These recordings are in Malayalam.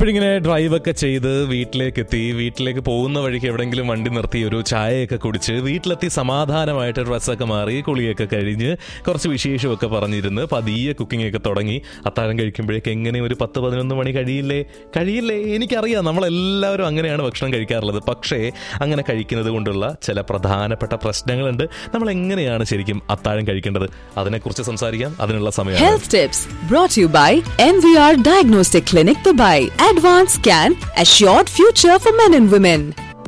പലപ്പോഴിങ്ങനെ ഡ്രൈവ് ഒക്കെ ചെയ്ത് വീട്ടിലേക്ക് എത്തി വീട്ടിലേക്ക് പോകുന്ന വഴിക്ക് എവിടെങ്കിലും വണ്ടി നിർത്തി ഒരു ചായയൊക്കെ കുടിച്ച് വീട്ടിലെത്തി സമാധാനമായിട്ട് ഡ്രസ്സൊക്കെ മാറി കുളിയൊക്കെ കഴിഞ്ഞ് കുറച്ച് വിശേഷമൊക്കെ പറഞ്ഞിരുന്ന് പതിയെ കുക്കിംഗ് ഒക്കെ തുടങ്ങി അത്താഴം കഴിക്കുമ്പോഴേക്ക് എങ്ങനെ ഒരു പത്ത് പതിനൊന്ന് മണി കഴിയില്ലേ കഴിയില്ലേ എനിക്കറിയാം നമ്മളെല്ലാവരും അങ്ങനെയാണ് ഭക്ഷണം കഴിക്കാറുള്ളത് പക്ഷേ അങ്ങനെ കഴിക്കുന്നത് കൊണ്ടുള്ള ചില പ്രധാനപ്പെട്ട പ്രശ്നങ്ങളുണ്ട് നമ്മൾ എങ്ങനെയാണ് ശരിക്കും അത്താഴം കഴിക്കേണ്ടത് അതിനെക്കുറിച്ച് സംസാരിക്കാം അതിനുള്ള സമയമാണ് Health tips brought to you by MVR Diagnostic Clinic Dubai. Advanced Scan, Assured Future for Men and Women.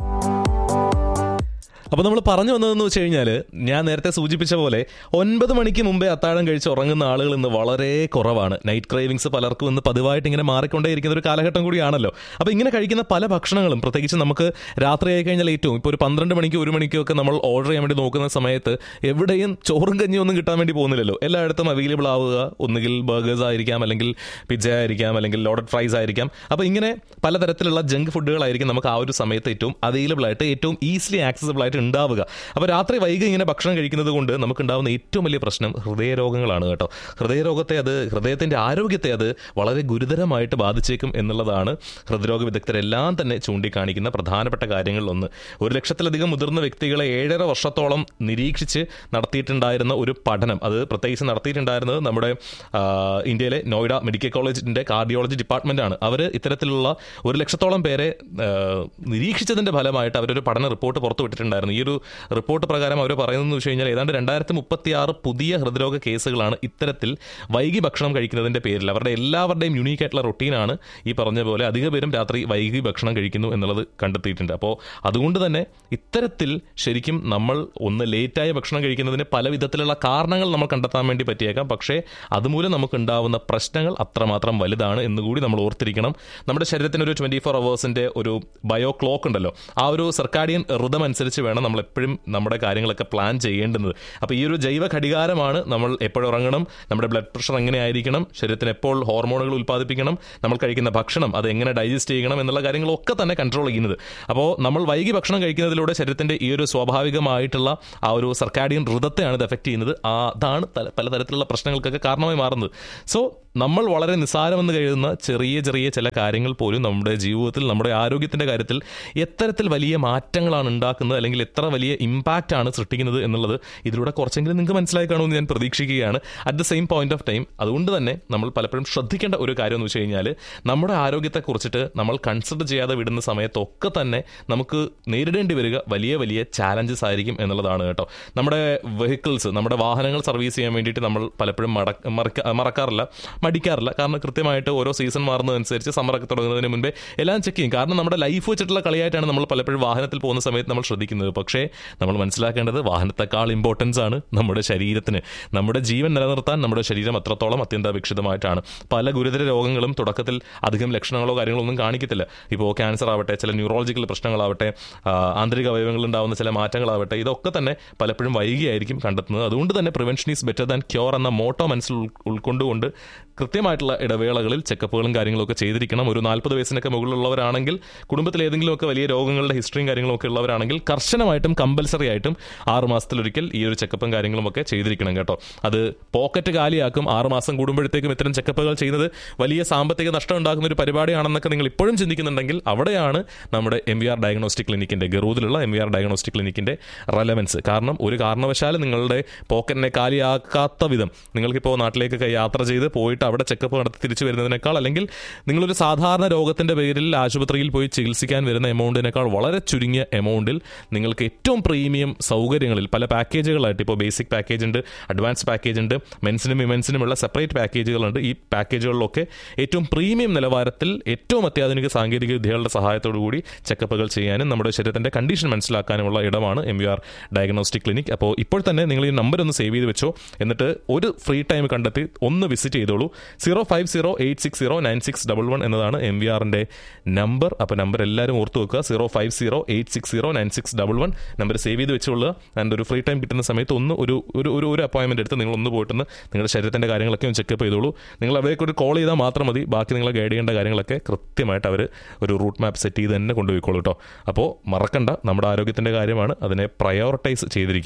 അപ്പൊ നമ്മൾ പറഞ്ഞു വന്നതെന്ന് വെച്ച് കഴിഞ്ഞാൽ ഞാൻ നേരത്തെ സൂചിപ്പിച്ച പോലെ ഒൻപത് മണിക്ക് മുമ്പേ അത്താഴം കഴിച്ച് ഉറങ്ങുന്ന ആളുകൾ ഇന്ന് വളരെ കുറവാണ് നൈറ്റ് ക്രേവിങ്സ് പലർക്കും ഇന്ന് പതിവായിട്ട് ഇങ്ങനെ മാറിക്കൊണ്ടേയിരിക്കുന്ന ഒരു കാലഘട്ടം കൂടിയാണല്ലോ അപ്പൊ ഇങ്ങനെ കഴിക്കുന്ന പല ഭക്ഷണങ്ങളും പ്രത്യേകിച്ച് നമുക്ക് രാത്രി ആയി കഴിഞ്ഞാൽ ഏറ്റവും ഇപ്പോൾ ഒരു പന്ത്രണ്ട് മണിക്ക് ഒരു മണിക്കോ ഒക്കെ നമ്മൾ ഓർഡർ ചെയ്യാൻ വേണ്ടി നോക്കുന്ന സമയത്ത് എവിടെയും ചോറും കഞ്ഞിയും ഒന്നും കിട്ടാൻ വേണ്ടി പോകുന്നില്ലല്ലോ എല്ലായിടത്തും അവൈലബിൾ ആവുക ഒന്നുകിൽ ബർഗേഴ്സ് ആയിരിക്കാം അല്ലെങ്കിൽ പിസ്സ ആയിരിക്കാം അല്ലെങ്കിൽ ലോഡഡ് ഫ്രൈസ് ആയിരിക്കാം അപ്പോൾ ഇങ്ങനെ പലതരത്തിലുള്ള ജങ്ക് ഫുഡുകളായിരിക്കും നമുക്ക് ആ ഒരു സമയത്ത് ഏറ്റവും അവൈലബിൾ ആയിട്ട് ഏറ്റവും ഈസിലി ആക്സസിബിൾ ആയിട്ട് ഉണ്ടാവുക അപ്പോൾ രാത്രി വൈകി ഇങ്ങനെ ഭക്ഷണം കഴിക്കുന്നത് കൊണ്ട് നമുക്ക് ഉണ്ടാവുന്ന ഏറ്റവും വലിയ പ്രശ്നം ഹൃദയ രോഗങ്ങളാണ് കേട്ടോ ഹൃദയരോഗത്തെ അത് ഹൃദയത്തിന്റെ ആരോഗ്യത്തെ അത് വളരെ ഗുരുതരമായിട്ട് ബാധിച്ചേക്കും എന്നുള്ളതാണ് ഹൃദ്രോഗ വിദഗ്ധരെല്ലാം തന്നെ ചൂണ്ടിക്കാണിക്കുന്ന പ്രധാനപ്പെട്ട കാര്യങ്ങളിലൊന്ന് ഒരു ലക്ഷത്തിലധികം മുതിർന്ന വ്യക്തികളെ ഏഴര വർഷത്തോളം നിരീക്ഷിച്ച് നടത്തിയിട്ടുണ്ടായിരുന്ന ഒരു പഠനം അത് പ്രത്യേകിച്ച് നടത്തിയിട്ടുണ്ടായിരുന്നത് നമ്മുടെ ആ, ഇന്ത്യയിലെ നോയിഡ മെഡിക്കൽ കോളേജിന്റെ കാർഡിയോളജി ഡിപ്പാർട്ട്മെന്റ് ആണ് അവർ ഇത്തരത്തിലുള്ള ഒരു ലക്ഷത്തോളം പേരെ ആ, നിരീക്ഷിച്ചതിന്റെ ഫലമായിട്ട് അവരൊരു പഠന റിപ്പോർട്ട് പുറത്തുവിട്ടിട്ടുണ്ടായിരുന്നു ഈ ഒരു റിപ്പോർട്ട് പ്രകാരം അവർ പറയുന്നതെന്ന് വെച്ച് കഴിഞ്ഞാൽ ഏതാണ്ട് രണ്ടായിരത്തി മുപ്പത്തി ആറ് പുതിയ ഹൃദ്രോഗ കേസുകളാണ് ഇത്തരത്തിൽ വൈകി ഭക്ഷണം കഴിക്കുന്നതിന്റെ പേരിൽ അവരുടെ എല്ലാവരുടെയും യുണീക്ക് ആയിട്ടുള്ള റൊട്ടീനാണ് ഈ പറഞ്ഞ പോലെ അധിക പേരും രാത്രി വൈകി ഭക്ഷണം കഴിക്കുന്നു എന്നുള്ളത് കണ്ടെത്തിയിട്ടുണ്ട് അപ്പോൾ അതുകൊണ്ട് തന്നെ ഇത്തരത്തിൽ ശരിക്കും നമ്മൾ ഒന്ന് ലേറ്റായ ഭക്ഷണം കഴിക്കുന്നതിന് പല വിധത്തിലുള്ള കാരണങ്ങൾ നമ്മൾ കണ്ടെത്താൻ വേണ്ടി പറ്റിയേക്കാം പക്ഷേ അതുമൂലം നമുക്ക് ഉണ്ടാവുന്ന പ്രശ്നങ്ങൾ അത്രമാത്രം വലുതാണ് എന്നുകൂടി നമ്മൾ ഓർത്തിരിക്കണം നമ്മുടെ ശരീരത്തിന് ഒരു ട്വന്റി ഫോർ അവേഴ്സിന്റെ ഒരു ബയോ ക്ലോക്ക് ഉണ്ടല്ലോ ആ ഒരു സർക്കാഡിയൻ ഋതം അനുസരിച്ച് വേണം നമ്മൾ എപ്പോഴും നമ്മുടെ കാര്യങ്ങളൊക്കെ പ്ലാൻ ചെയ്യേണ്ടുന്നത് അപ്പോൾ ഈ ഒരു ജൈവ ഘടികാരമാണ് നമ്മൾ എപ്പോഴും ഉറങ്ങണം നമ്മുടെ ബ്ലഡ് പ്രഷർ എങ്ങനെ ആയിരിക്കണം ശരീരത്തിന് എപ്പോൾ ഹോർമോണുകൾ ഉൽപ്പാദിപ്പിക്കണം നമ്മൾ കഴിക്കുന്ന ഭക്ഷണം അത് എങ്ങനെ ഡൈജസ്റ്റ് ചെയ്യണം എന്നുള്ള കാര്യങ്ങളൊക്കെ തന്നെ കൺട്രോൾ ചെയ്യുന്നത് അപ്പോൾ നമ്മൾ വൈകി ഭക്ഷണം കഴിക്കുന്നതിലൂടെ ശരീരത്തിന്റെ ഈ ഒരു സ്വാഭാവികമായിട്ടുള്ള ആ ഒരു സർക്കാഡിയൻ ഋതത്തെയാണ് ഇത് എഫക്ട് ചെയ്യുന്നത് ആ അതാണ് തല- പലതരത്തിലുള്ള പ്രശ്നങ്ങൾക്കൊക്കെ കാരണമായി മാറുന്നത് സോ നമ്മൾ വളരെ നിസ്സാരമെന്ന് കരുതുന്ന ചെറിയ ചെറിയ ചില കാര്യങ്ങൾ പോലും നമ്മുടെ ജീവിതത്തിൽ നമ്മുടെ ആരോഗ്യത്തിന്റെ കാര്യത്തിൽ എത്തരത്തിൽ വലിയ മാറ്റങ്ങളാണ് ഉണ്ടാക്കുന്നത് അല്ലെങ്കിൽ എത്ര വലിയ ഇമ്പാക്റ്റ് ആണ് സൃഷ്ടിക്കുന്നത് എന്നുള്ളത് ഇതിലൂടെ കുറച്ചെങ്കിലും നിങ്ങൾക്ക് മനസ്സിലായി കാണുമെന്ന് ഞാൻ പ്രതീക്ഷിക്കുകയാണ് at the same point of time അതുകൊണ്ട് തന്നെ നമ്മൾ പലപ്പോഴും ശ്രദ്ധിക്കേണ്ട ഒരു കാര്യം എന്ന് വെച്ച് കഴിഞ്ഞാൽ നമ്മുടെ ആരോഗ്യത്തെ കുറിച്ചിട്ട് നമ്മൾ കൺസിഡർ ചെയ്യാതെ വിടുന്ന സമയത്തൊക്കെ തന്നെ നമുക്ക് നേരിടേണ്ടി വരിക വലിയ വലിയ ചാലഞ്ചസ് ആയിരിക്കും എന്നുള്ളതാണ് കേട്ടോ നമ്മുടെ വെഹിക്കിൾസ് നമ്മുടെ വാഹനങ്ങൾ സർവീസ് ചെയ്യാൻ വേണ്ടിയിട്ട് നമ്മൾ പലപ്പോഴും മടക്ക മറക്ക- മറക്കാറില്ല മടിക്കാറില്ല കാരണം കൃത്യമായിട്ട് ഓരോ സീസൺ മാറുന്നതനുസരിച്ച് സമ്മറൊക്കെ തുടങ്ങുന്നതിന് മുൻപേ എല്ലാം ചെക്ക് ചെയ്യും കാരണം നമ്മുടെ ലൈഫ് വെച്ചിട്ടുള്ള കളിയായിട്ടാണ് നമ്മൾ പലപ്പോഴും വാഹനത്തിൽ പോകുന്ന സമയത്ത് നമ്മൾ ശ്രദ്ധിക്കുന്നത് പക്ഷേ നമ്മൾ മനസ്സിലാക്കേണ്ടത് വാഹനത്തെക്കാൾ ഇമ്പോർട്ടൻസ് ആണ് നമ്മുടെ ശരീരത്തിന് നമ്മുടെ ജീവൻ നിലനിർത്താൻ നമ്മുടെ ശരീരം അത്രത്തോളം അത്യന്താപേക്ഷിതമായിട്ടാണ് പല ഗുരുതര രോഗങ്ങളും തുടക്കത്തിൽ അധികം ലക്ഷണങ്ങളോ കാര്യങ്ങളോ ഒന്നും കാണിക്കത്തില്ല ഇപ്പോൾ ക്യാൻസർ ആവട്ടെ ചില ന്യൂറോളജിക്കൽ പ്രശ്നങ്ങളാവട്ടെ ആ, ആന്തരിക അവയവങ്ങളിൽ ഉണ്ടാവുന്ന ചില മാറ്റങ്ങളാവട്ടെ ഇതൊക്കെ തന്നെ പലപ്പോഴും വൈകിയായിരിക്കും കണ്ടെത്തുന്നത് അതുകൊണ്ട് തന്നെ prevention is better than cure എന്ന മോട്ടോ മനസ്സിൽ ഉൾ- ഉൾക്കൊണ്ടുകൊണ്ട് കൃത്യമായിട്ടുള്ള ഇടവേളകളിൽ ചെക്കപ്പുകളും കാര്യങ്ങളും ഒക്കെ ചെയ്തിരിക്കണം ഒരു നാൽപ്പത് വയസ്സിനൊക്കെ മുകളിലുള്ളവരാണെങ്കിൽ കുടുംബത്തിൽ ഏതെങ്കിലുമൊക്കെ വലിയ രോഗങ്ങളുടെ ഹിസ്റ്ററിയും കാര്യങ്ങളും ഒക്കെ ഉള്ളവരാണെങ്കിൽ കർശനമായിട്ടും കമ്പൽസറി ആയിട്ടും ആറ് മാസത്തിലൊരിക്കൽ ഈ ഒരു ചെക്കപ്പും കാര്യങ്ങളും ഒക്കെ ചെയ്തിരിക്കണം കേട്ടോ അത് പോക്കറ്റ് കാലിയാക്കും ആറ് മാസം കൂടുമ്പോഴത്തേക്കും ഇത്തരം ചെക്കപ്പുകൾ ചെയ്യുന്നത് വലിയ സാമ്പത്തിക നഷ്ടം ഉണ്ടാക്കുന്ന ഒരു പരിപാടിയാണെന്നൊക്കെ നിങ്ങൾ ഇപ്പോഴും ചിന്തിക്കുന്നുണ്ടെങ്കിൽ അവിടെയാണ് നമ്മുടെ എം വി ആർ ഡയഗ്നോസ്റ്റിക് ക്ലിനിക്കിന്റെ ഗറൂദിലുള്ള എം വി ആർ ഡയഗ്നോസ്റ്റിക് ക്ലിനിക്കിന്റെ റെലവൻസ് കാരണം ഒരു കാരണവശാലും നിങ്ങളുടെ പോക്കറ്റിനെ കാലിയാക്കാത്ത വിധം നിങ്ങൾക്കിപ്പോൾ നാട്ടിലേക്കൊക്കെ യാത്ര ചെയ്ത് പോയിട്ട് അവിടെ ചെക്കപ്പ് നടത്തി തിരിച്ചു വരുന്നതിനേക്കാൾ അല്ലെങ്കിൽ നിങ്ങളൊരു സാധാരണ രോഗത്തിന്റെ പേരിൽ ആശുപത്രിയിൽ പോയി ചികിത്സിക്കാൻ വരുന്ന എമൗണ്ടിനേക്കാൾ വളരെ ചുരുങ്ങിയ എമൗണ്ടിൽ നിങ്ങൾക്ക് ഏറ്റവും പ്രീമിയം സൗകര്യങ്ങളിൽ പല പാക്കേജുകളായിട്ട് ഇപ്പോൾ ബേസിക് പാക്കേജ് ഉണ്ട് അഡ്വാൻസ് പാക്കേജ് ഉണ്ട് മെൻസിനും വിമൻസിനുമുള്ള സെപ്പറേറ്റ് പാക്കേജുകളുണ്ട് ഈ പാക്കേജുകളിലൊക്കെ ഏറ്റവും പ്രീമിയം നിലവാരത്തിൽ ഏറ്റവും അത്യാധുനിക സാങ്കേതിക വിദ്യകളുടെ സഹായത്തോടു കൂടി ചെക്കപ്പുകൾ ചെയ്യാനും നമ്മുടെ ശരീരത്തിന്റെ കണ്ടീഷൻ മനസ്സിലാക്കാനുമുള്ള ഇടമാണ് M U R diagnostic clinic അപ്പോൾ ഇപ്പോൾ തന്നെ നിങ്ങൾ ഈ നമ്പർ ഒന്ന് സേവ് ചെയ്ത് വെച്ചോ എന്നിട്ട് ഒരു ഫ്രീ ടൈം കണ്ടെത്തി ഒന്ന് വിസിറ്റ് ചെയ്തോളൂ zero five zero eight six zero nine six double one എന്നതാണ് എം വി ആറിന്റെ നമ്പർ അപ്പോൾ നമ്പർ എല്ലാവരും ഓർത്ത് വെക്കുക zero five zero eight six zero nine six double one number save ചെയ്ത് വെച്ചോളുക ആൻഡ് ഒരു ഫ്രീ ടൈം കിട്ടുന്ന സമയത്ത് ഒന്ന് ഒരു ഒരു ഒരു ഒരു അപ്പോയിൻമെന്റ് എടുത്ത് നിങ്ങൾ ഒന്ന് പോയിട്ടൊന്ന് നിങ്ങളുടെ ശരീരത്തിന്റെ കാര്യങ്ങളൊക്കെ ഒന്ന് ചെക്കപ്പ് ചെയ്തോളൂ നിങ്ങൾ അവർക്ക് ഒരു കോൾ ചെയ്താൽ മാത്രം മതി ബാക്കി നിങ്ങളെ ഗൈഡ് ചെയ്യേണ്ട കാര്യങ്ങളൊക്കെ കൃത്യമായിട്ട് അവർ ഒരു റൂട്ട് മാപ്പ് സെറ്റ് ചെയ്ത് തന്നെ കൊണ്ടുപോയിക്കോളൂ കേട്ടോ അപ്പോൾ മറക്കണ്ട നമ്മുടെ ആരോഗ്യത്തിന്റെ കാര്യമാണ് അതിനെ പ്രയോറിറ്റൈസ് ചെയ്തിരിക്കുക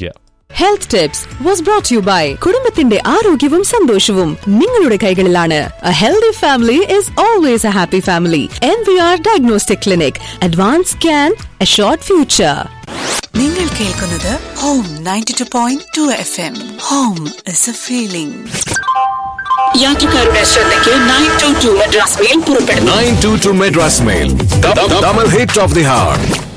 health tips was brought to you by കുടുംബത്തിന്റെ ആരോഗ്യവും സന്തോഷവും നിങ്ങളുടെ കൈകളിലാണ് a healthy family is always a happy family M V R diagnostic clinic advance scan a short future നിങ്ങൾ കേൾക്കുന്നത് home ninety two point two F M home is a feeling യാത്രക്കാരുടെ ശ്രദ്ധയ്ക്ക് nine two two Madras mail പുറപ്പെടുന്നു 922 Madras Mail. The, the, double hit of the heart.